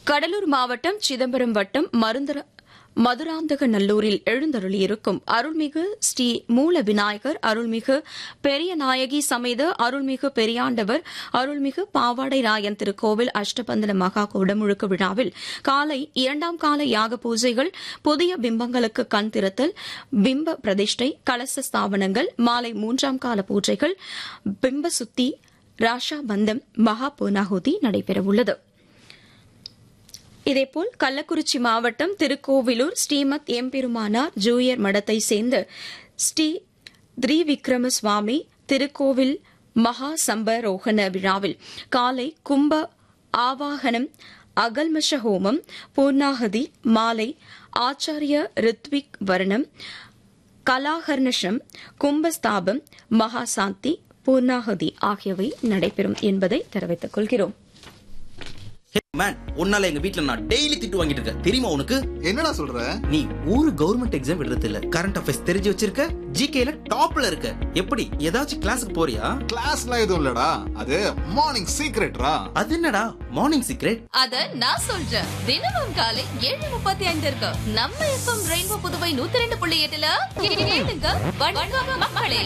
கடலூர் மாவட்டம் சிதம்பரம் வட்டம் மருந்தர மதுராந்தக நல்லூரில் எழுந்தருளியிருக்கும் அருள்மிகு ஸ்ரீ மூல விநாயகர் அருள்மிகு பெரிய நாயகி சமேத அருள்மிகு பெரியாண்டவர் அருள்மிகு பாவாடை ராயன் திருக்கோவில் அஷ்டபந்தன மகா குடமுழுக்கு விழாவில் காலை இரண்டாம் கால யாக பூஜைகள் புதிய பிம்பங்களுக்கு கண் திறத்தல் பிம்ப பிரதிஷ்டை கலச ஸ்தாபனங்கள் மாலை மூன்றாம் கால பூஜைகள் பிம்ப சுத்தி ராஷா பந்தம் மகா பூர்ணாகுதி நடைபெறவுள்ளது இதேபோல் கள்ளக்குறிச்சி மாவட்டம் திருக்கோவிலூர் ஸ்ரீமத் எம்பெருமானார் ஜூயர் மடத்தை சேர்ந்த ஸ்ரீ திரிவிக்ரம சுவாமி திருக்கோவில் மகா சம்பரோகண விழாவில் காலை கும்ப ஆவாகனம் அகல்மஷ ஹோமம் பூர்ணாகதி மாலை ஆச்சாரிய ரித்விக் வர்ணம் கலாகர்ணஷம் கும்பஸ்தாபம் மகாசாந்தி பூர்ணாகதி ஆகியவை நடைபெறும் என்பதை தெரிவித்துக் கொள்கிறோம் மேன் உன்னால எங்க வீட்ல நான் டெய்லி திட்டு வாங்கிட்டு இருக்கேன் தெரியுமா உனக்கு என்னடா சொல்ற நீ ஒரு கவர்மெண்ட் எக்ஸாம் எழுதுறது இல்ல கரண்ட் அஃபேர்ஸ் தெரிஞ்சு வச்சிருக்க ஜிகேல டாப்ல இருக்க எப்படி ஏதாச்சும் கிளாஸுக்கு போறியா கிளாஸ்லாம் எதுவும் இல்லடா அது மார்னிங் சீக்ரெட்ரா அது என்னடா மார்னிங் சீக்ரெட் அத நான் சொல்றேன் தினமும் காலை ஏழு முப்பத்தி ஐந்து இருக்கு நம்ம எஃப்எம் ரெயின்போ புதுவை நூத்தி ரெண்டு புள்ளி எட்டுல கேளுங்க வணக்கம் மக்களே